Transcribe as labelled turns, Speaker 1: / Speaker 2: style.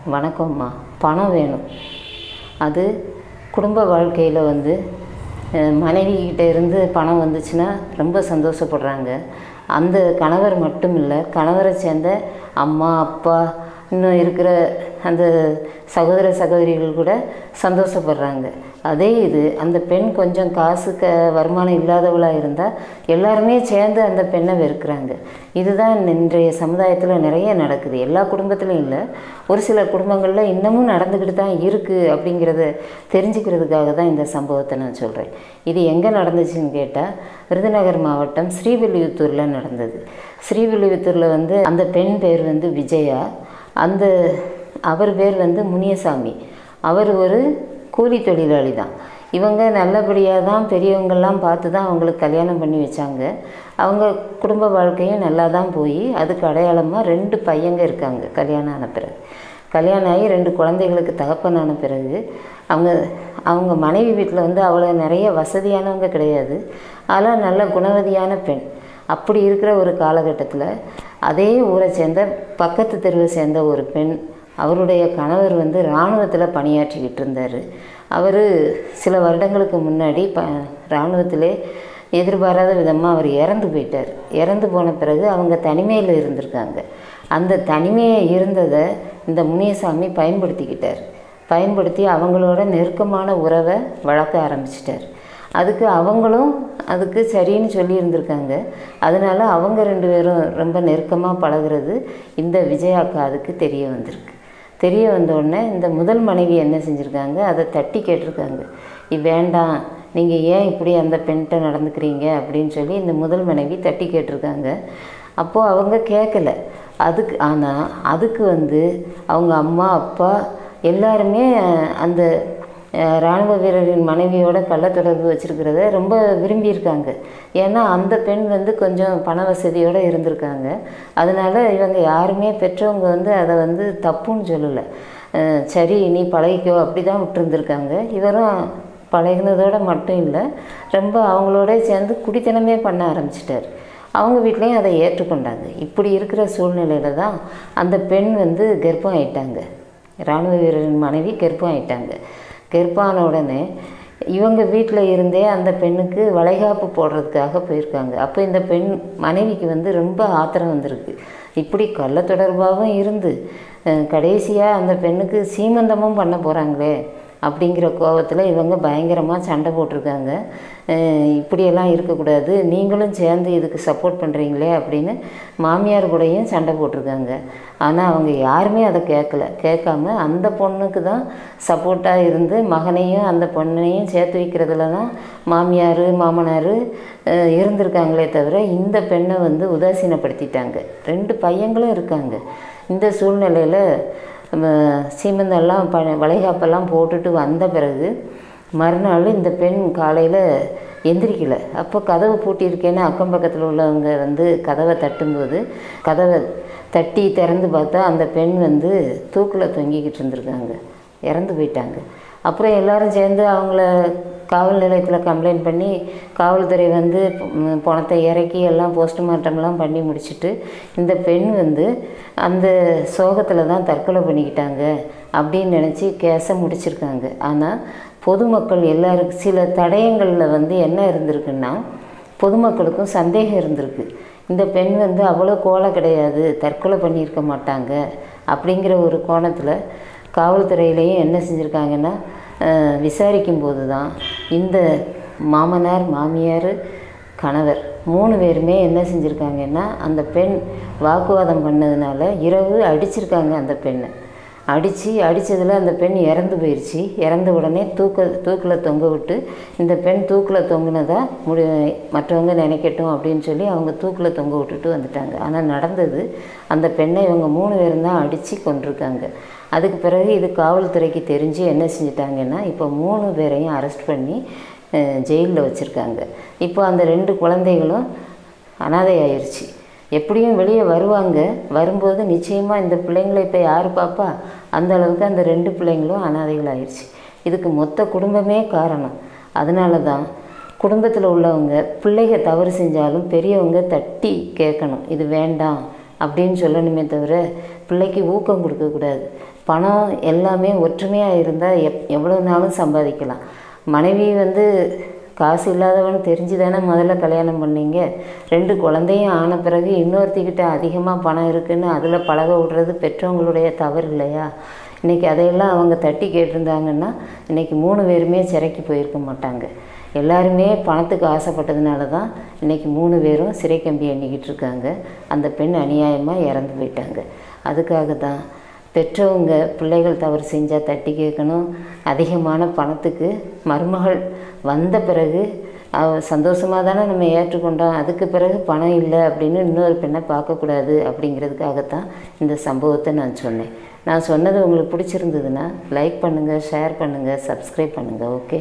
Speaker 1: வணக்கம்மா பணம் வேணும் அது குடும்ப வாழ்க்கையில் வந்து அஹ், மனைவிகிட்ட இருந்து பணம் வந்துச்சுன்னா ரொம்ப சந்தோஷப்படுறாங்க அந்த கணவர் மட்டும் இல்லை கணவரை சேர்ந்த அம்மா அப்பா இன்னும் இருக்கிற அந்த சகோதர சகோதரிகள் கூட சந்தோஷப்படுறாங்க அதே இது அந்த பெண் கொஞ்சம் காசு க வருமானம் இல்லாதவளாக இருந்தால் எல்லாருமே சேர்ந்து அந்த பெண்ணை வெறுக்கிறாங்க இதுதான் இன்றைய சமுதாயத்தில் நிறைய நடக்குது எல்லா குடும்பத்திலையும் இல்லை ஒரு சில குடும்பங்களில் இன்னமும் நடந்துக்கிட்டு தான் இருக்குது அப்படிங்கிறத தெரிஞ்சுக்கிறதுக்காக தான் இந்த சம்பவத்தை நான் சொல்கிறேன் இது எங்கே நடந்துச்சுன்னு கேட்டால் விருதுநகர் மாவட்டம் ஸ்ரீவில்லிபுத்தூரில் நடந்தது ஸ்ரீவில்லிபுத்தூரில் வந்து அந்த பெண் பேர் வந்து விஜயா அந்த அவர் பேர் வந்து முனியசாமி அவர் ஒரு கூலி தொழிலாளி தான் இவங்க நல்லபடியாக தான் பெரியவங்கெல்லாம் பார்த்து தான் அவங்களுக்கு கல்யாணம் பண்ணி வச்சாங்க அவங்க குடும்ப வாழ்க்கையும் நல்லா தான் போய் அதுக்கு அடையாளமாக ரெண்டு பையங்க இருக்காங்க கல்யாணம் ஆன பிறகு கல்யாணம் ஆகி ரெண்டு குழந்தைகளுக்கு தகப்பனான பிறகு அவங்க அவங்க மனைவி வீட்டில் வந்து அவ்வளோ நிறைய வசதியானவங்க கிடையாது ஆனால் நல்ல குணவதியான பெண் அப்படி இருக்கிற ஒரு காலகட்டத்தில் அதே ஊரை சேர்ந்த பக்கத்து தெருவை சேர்ந்த ஒரு பெண் அவருடைய கணவர் வந்து இராணுவத்தில் பணியாற்றிக்கிட்டு இருந்தார் அவர் சில வருடங்களுக்கு முன்னாடி ப இராணுவத்திலே எதிர்பாராத விதமாக அவர் இறந்து போயிட்டார் இறந்து போன பிறகு அவங்க தனிமையில் இருந்திருக்காங்க அந்த தனிமையை இருந்ததை இந்த முனியசாமி பயன்படுத்திக்கிட்டார் பயன்படுத்தி அவங்களோட நெருக்கமான உறவை வளர்க்க ஆரம்பிச்சிட்டார் அதுக்கு அவங்களும் அதுக்கு சரின்னு சொல்லி இருந்திருக்காங்க அதனால அவங்க ரெண்டு பேரும் ரொம்ப நெருக்கமாக பழகுறது இந்த விஜயாக்கா அதுக்கு தெரிய வந்திருக்கு தெரிய வந்த உடனே இந்த முதல் மனைவி என்ன செஞ்சுருக்காங்க அதை தட்டி கேட்டிருக்காங்க இது வேண்டாம் நீங்கள் ஏன் இப்படி அந்த பெண்கிட்ட நடந்துக்கிறீங்க அப்படின்னு சொல்லி இந்த முதல் மனைவி தட்டி கேட்டிருக்காங்க அப்போது அவங்க கேட்கல அதுக்கு ஆனால் அதுக்கு வந்து அவங்க அம்மா அப்பா எல்லாருமே அந்த அஹ், இராணுவ வீரரின் மனைவியோட கள்ள தொடர்பு வச்சுருக்கிறத ரொம்ப விரும்பியிருக்காங்க ஏன்னா அந்த பெண் வந்து கொஞ்சம் பண வசதியோடு இருந்திருக்காங்க அதனால இவங்க யாருமே பெற்றவங்க வந்து அதை வந்து தப்புன்னு சொல்லலை அஹ், சரி நீ பழகிக்கோ அப்படி தான் விட்டுருந்துருக்காங்க இவரும் பழகினதோட மட்டும் இல்லை ரொம்ப அவங்களோட சேர்ந்து குடித்தனமே பண்ண ஆரம்பிச்சிட்டார் அவங்க வீட்லேயும் அதை ஏற்றுக்கொண்டாங்க இப்படி இருக்கிற சூழ்நிலையில தான் அந்த பெண் வந்து கர்ப்பம் ஆயிட்டாங்க இராணுவ வீரரின் மனைவி கர்ப்பம் ஆயிட்டாங்க கர்ப்பான உடனே இவங்க வீட்டில் இருந்தே அந்த பெண்ணுக்கு வளைகாப்பு போடுறதுக்காக போயிருக்காங்க அப்போ இந்த பெண் மனைவிக்கு வந்து ரொம்ப ஆத்திரம் வந்திருக்கு இப்படி கள்ள தொடர்பாகவும் இருந்து கடைசியாக அந்த பெண்ணுக்கு சீமந்தமும் பண்ண போகிறாங்களே அப்படிங்கிற கோபத்தில் இவங்க பயங்கரமாக சண்டை போட்டிருக்காங்க அஹ் இப்படியெல்லாம் இருக்கக்கூடாது நீங்களும் சேர்ந்து இதுக்கு சப்போர்ட் பண்ணுறீங்களே அப்படின்னு மாமியார் கூடயும் சண்டை போட்டிருக்காங்க ஆனால் அவங்க யாருமே அதை கேட்கல கேட்காம அந்த பொண்ணுக்கு தான் சப்போர்ட்டாக இருந்து மகனையும் அந்த பொண்ணையும் சேர்த்து வைக்கிறதுல தான் மாமியார் மாமனார் அஹ் இருந்திருக்காங்களே தவிர இந்த பெண்ணை வந்து உதாசீனப்படுத்திட்டாங்க ரெண்டு பையங்களும் இருக்காங்க இந்த சூழ்நிலையில் நம்ம சீமந்தெல்லாம் ப வளைகாப்பெல்லாம் போட்டுட்டு வந்த பிறகு மறுநாள் இந்த பெண் காலையில் எந்திரிக்கல அப்போ கதவு பூட்டியிருக்கேன்னு அக்கம் பக்கத்தில் உள்ளவங்க வந்து கதவை தட்டும்போது கதவை தட்டி திறந்து பார்த்தா அந்த பெண் வந்து தூக்கில் தொங்கிக்கிட்டு இருந்திருக்காங்க இறந்து போயிட்டாங்க அப்புறம் எல்லாரும் சேர்ந்து அவங்கள காவல் நிலையத்தில் கம்ப்ளைண்ட் பண்ணி காவல்துறை வந்து ம், பணத்தை இறக்கி எல்லாம் போஸ்ட்மார்ட்டம்லாம் பண்ணி முடிச்சுட்டு இந்த பெண் வந்து அந்த சோகத்தில் தான் தற்கொலை பண்ணிக்கிட்டாங்க அப்படின்னு நினச்சி கேஸை முடிச்சிருக்காங்க ஆனால் பொதுமக்கள் எல்லாருக்கும் சில தடயங்களில் வந்து என்ன இருந்திருக்குன்னா பொதுமக்களுக்கும் சந்தேகம் இருந்திருக்கு இந்த பெண் வந்து அவ்வளோ கோலை கிடையாது தற்கொலை பண்ணியிருக்க மாட்டாங்க அப்படிங்கிற ஒரு கோணத்தில் காவல்துறையிலையும் என்ன செஞ்சுருக்காங்கன்னா அஹ், விசாரிக்கும் போது தான் இந்த மாமனார் மாமியார் கணவர் மூணு பேருமே என்ன செஞ்சுருக்காங்கன்னா அந்த பெண் வாக்குவாதம் பண்ணதுனால இரவு அடிச்சிருக்காங்க அந்த பெண்ணை அடித்து அடித்ததில் அந்த பெண் இறந்து போயிடுச்சு இறந்த உடனே தூக்க தூக்கில் தொங்க விட்டு இந்த பெண் தூக்கில் தொங்குனதா முடி மற்றவங்க நினைக்கட்டும் அப்படின்னு சொல்லி அவங்க தூக்கில் தொங்க விட்டுட்டு வந்துட்டாங்க ஆனால் நடந்தது அந்த பெண்ணை இவங்க மூணு பேரும் தான் அடித்து கொண்டிருக்காங்க அதுக்கு பிறகு இது காவல்துறைக்கு தெரிஞ்சு என்ன செஞ்சிட்டாங்கன்னா இப்போ மூணு பேரையும் அரெஸ்ட் பண்ணி ஜெயிலில் வச்சுருக்காங்க இப்போ அந்த ரெண்டு குழந்தைகளும் அனாதை ஆயிடுச்சு எப்படியும் வெளியே வருவாங்க வரும்போது நிச்சயமாக இந்த பிள்ளைங்களை இப்போ யார் பாப்பா அந்த அளவுக்கு அந்த ரெண்டு பிள்ளைங்களும் அனாதைகள் ஆயிடுச்சு இதுக்கு மொத்த குடும்பமே காரணம் அதனால தான் குடும்பத்தில் உள்ளவங்க பிள்ளைக தவறு செஞ்சாலும் பெரியவங்க தட்டி கேட்கணும் இது வேண்டாம் அப்படின்னு சொல்லணுமே தவிர பிள்ளைக்கு ஊக்கம் கொடுக்கக்கூடாது பணம் எல்லாமே ஒற்றுமையாக இருந்தால் எப் எவ்வளோ நாளும் சம்பாதிக்கலாம் மனைவி வந்து காசு இல்லாதவன்னு தெரிஞ்சு தானே முதல்ல கல்யாணம் பண்ணீங்க ரெண்டு குழந்தையும் ஆன பிறகு இன்னொருத்திக்கிட்ட அதிகமாக பணம் இருக்குன்னு அதில் பழக விடுறது பெற்றவங்களுடைய தவறு இல்லையா இன்றைக்கி அதையெல்லாம் அவங்க தட்டி கேட்டிருந்தாங்கன்னா இன்றைக்கி மூணு பேருமே சிறைக்கு போயிருக்க மாட்டாங்க எல்லாருமே பணத்துக்கு ஆசைப்பட்டதுனால தான் இன்றைக்கி மூணு பேரும் சிறை கம்பி எண்ணிக்கிட்டு இருக்காங்க அந்த பெண் அநியாயமாக இறந்து போயிட்டாங்க அதுக்காக தான் பெற்றவங்க பிள்ளைகள் தவறு செஞ்சால் தட்டி கேட்கணும் அதிகமான பணத்துக்கு மருமகள் வந்த பிறகு அவ சந்தோஷமாக தானே நம்ம ஏற்றுக்கொண்டோம் அதுக்கு பிறகு பணம் இல்லை அப்படின்னு இன்னொரு பெண்ணை பார்க்கக்கூடாது அப்படிங்கிறதுக்காகத்தான் இந்த சம்பவத்தை நான் சொன்னேன் நான் சொன்னது உங்களுக்கு பிடிச்சிருந்ததுன்னா லைக் பண்ணுங்கள் ஷேர் பண்ணுங்கள் சப்ஸ்கிரைப் பண்ணுங்கள் ஓகே